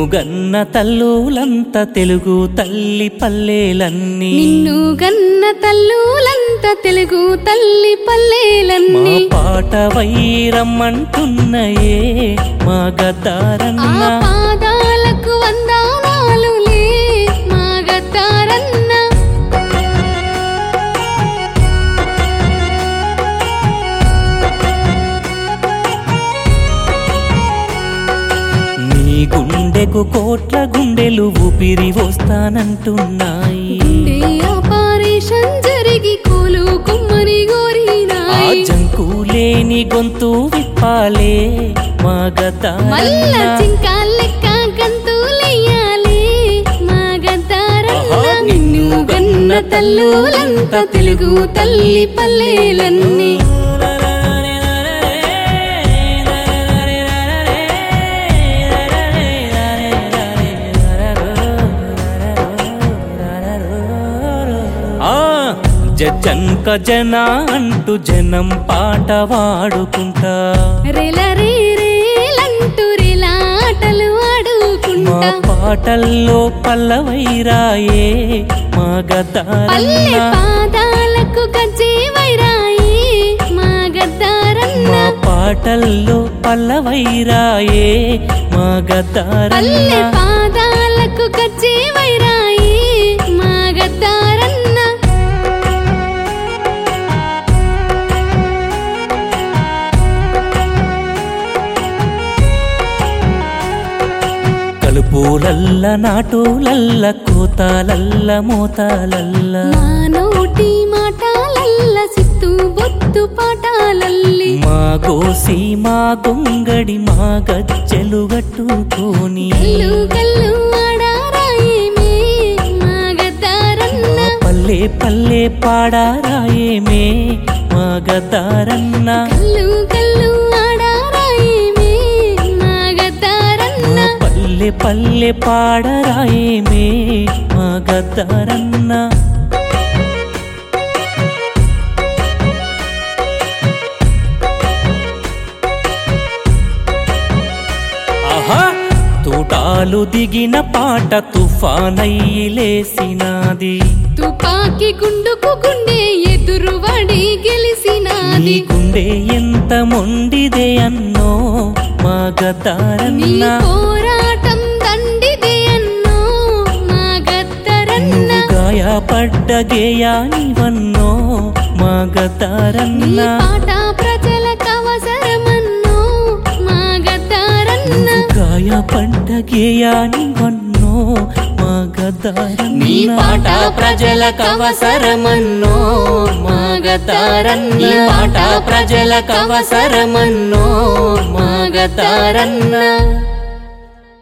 గన్న తల్లులంత తెలుగు తల్లి పల్లెలన్నీ నిన్ను గన్న తల్లులంత తెలుగు తల్లి మా పల్లెలన్నీ పాట వైరమ్మంటున్నయే మా ఆ గద్దారన్న పాదాలకు వందనాలులే మా గద్దారన్న నీ గుండెకు కోట్ల గుండెలు ఊపిరి వస్తానంటున్నాయి గుండె ఆపరేషన్ జరిగి కోలు కుమ్మని ఆ గోరినాయి జంకు లేని గొంతు విప్పాలే మా మల్ల గద్దారన్న చింకాల్ లెక్క గంతులెయ్యాలి మా గద్దారన్న ఆహా, నిన్ను గన్న తల్లులంత తెలుగు తల్లి పల్లెలన్నీ ఆ జనక జన అంటూ జనం పాట వాడుకుంటా రెల రే రేలంటూ రేలాటలు మా ఆడుకుంటా పాటల్లో పల్లవైరాయే మా పల్లె గద్దారన్న పాదాలకు గజ్జే వైరాయి మా గద్దారన్న మా పాటల్లో పల్లవైరాయే మా పల్లె గద్దారన్న పాదాలకు గజ్జే వైరాయి మా గద్దారన్న కలుపులల్ల నాటులల్ల కోతాలల్ల మోతాలల్ల మా నోటి మాటాలల్ల సిత్తు బొత్తు పాటాలల్లి మా గోసి మా గొంగడి మా గజ్జెలు గట్టుకొని గల్లు గల్లు ఆడారాయేమే మా గద్దారన్న మా పల్లె పల్లె పాడారాయేమే మా గద్దారన్న గల్లు గల్లు ఆడారాయేమే మా గద్దారన్న మా పల్లె పల్లె పాడరాయేమే మా గద్దారన్న ఆహా తూటాలు దిగిన పాట తుఫానయ్యి లేసినాది తుపాకి గుండుకు గుండె ఎదురువడి నీ గెలిసినాది గుండె ఎంత మొండిదే అన్నో మా నీ గద్దారన్న పోరాటం దండిదే అన్నో మా గద్దరన్న నువ్వు గాయపడ్డ గేయానివన్నో మా గద్దారన్న నీ పాట ప్రజలకు అవసరమన్నో మా గద్దరన్న నువ్వు గాయపడ్డ గేయానివన్నో మా గద్దారన్న నీ పాట ప్రజలకు అవసరమన్నో మా గద్దరన్న నీ పాట ప్రజలకు అవసరమన్నో మా గద్దారన్న